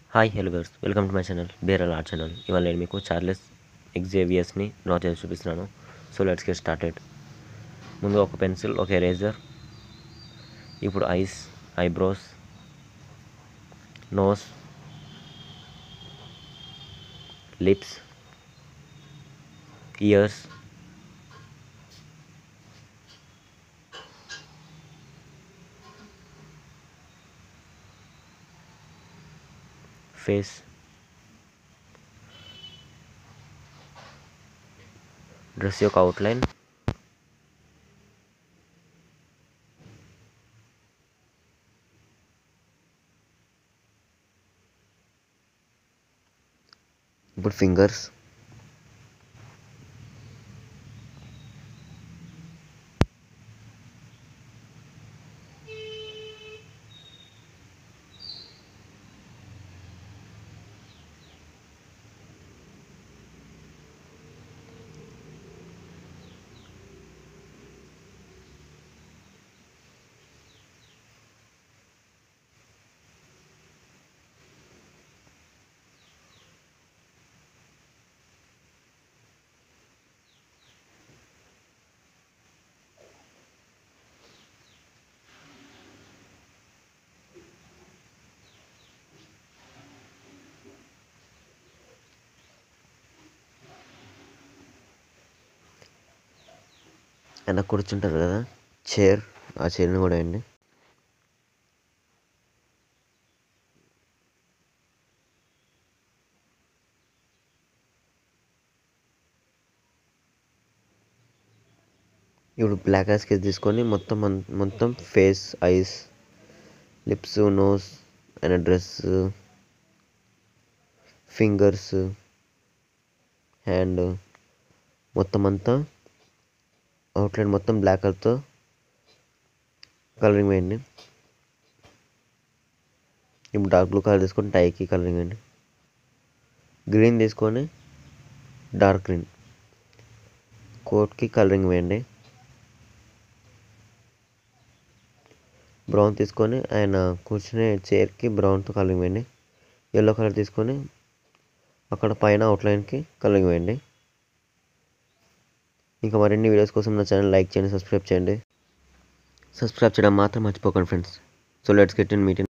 hi hello girls welcome to my channel barrel art channel ఇవాళ నేను మీకు Charles ఎగ్జేవియస్ని draw చేసి చూపిస్తున్నాను సో లెట్స్ గెట్ స్టార్టెడ్ ముందు ఒక పెన్సిల్ ఒక ఎరేజర్ ఇప్పుడు eyes eyebrows nose lips ears face dress యొక్క అవుట్లైన్ ఇప్పుడు ఫింగర్స్ వెనక కూర్చుంటారు కదా చైర్ ఆ చైర్ని కూడా వేయండి ఇప్పుడు బ్లాక్ ఐస్ కేస్ తీసుకొని మొత్తం మన్- మొత్తం face eyes lips nose and dress fingers hand మొత్తం అంతా అవుట్లైన్ మొత్తం బ్లాక్ కలర్తో కలరింగ్ వేయండి ఇప్పుడు డార్క్ బ్లూ కలర్ తీసుకొని టైకి కలరింగ్ వేయండి గ్రీన్ తీసుకొని డార్క్ గ్రీన్ కోట్కి కలరింగ్ వేయండి బ్రౌన్ తీసుకొని ఆయన కూర్చునే చైర్కి బ్రౌన్తో కలరింగ్ వేయండి ఎల్లో కలర్ తీసుకొని అక్కడ పైన అవుట్లైన్కి కలరింగ్ వేయండి ఇంకా మరిన్ని వీడియోస్ కోసం నా ఛానల్ లైక్ చేయండి సబ్స్క్రైబ్ చేయండి సబ్స్క్రైబ్ చేయడం మాత్రం మర్చిపోకండి friends so let's get in meeting